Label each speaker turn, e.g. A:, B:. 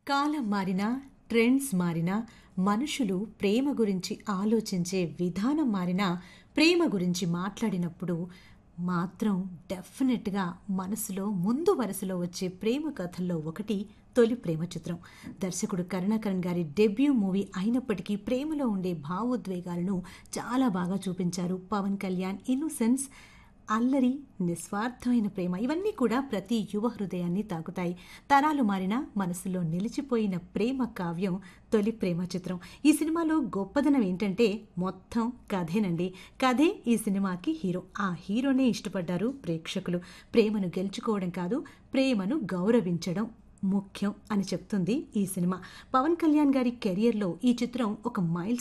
A: కాలం మారినా ట్రెండ్స్ మారినా మనుషులు ప్రేమ గురించి ఆలోచించే విధానం మారినా ప్రేమ గురించి మాట్లాడినప్పుడు మాత్రం డెఫినెట్గా మనసులో ముందు వరుసలో వచ్చే ప్రేమ కథల్లో ఒకటి తొలి ప్రేమ చిత్రం దర్శకుడు కరుణాకరణ్ గారి డెబ్యూ మూవీ అయినప్పటికీ ప్రేమలో ఉండే భావోద్వేగాలను చాలా బాగా చూపించారు పవన్ కళ్యాణ్ ఇన్నోసెన్స్ అల్లరి నిస్వార్థమైన ప్రేమ ఇవన్నీ కూడా ప్రతి యువ హృదయాన్ని తాకుతాయి తరాలు మారిన మనసులో నిలిచిపోయిన ప్రేమ కావ్యం తొలి ప్రేమ చిత్రం ఈ సినిమాలో గొప్పదనం ఏంటంటే మొత్తం కథేనండి కథే ఈ సినిమాకి హీరో ఆ హీరోనే ఇష్టపడ్డారు ప్రేక్షకులు ప్రేమను గెలుచుకోవడం కాదు ప్రేమను గౌరవించడం ముఖ్యం అని చెప్తుంది ఈ సినిమా పవన్ కళ్యాణ్ గారి కెరియర్లో ఈ చిత్రం ఒక మైల్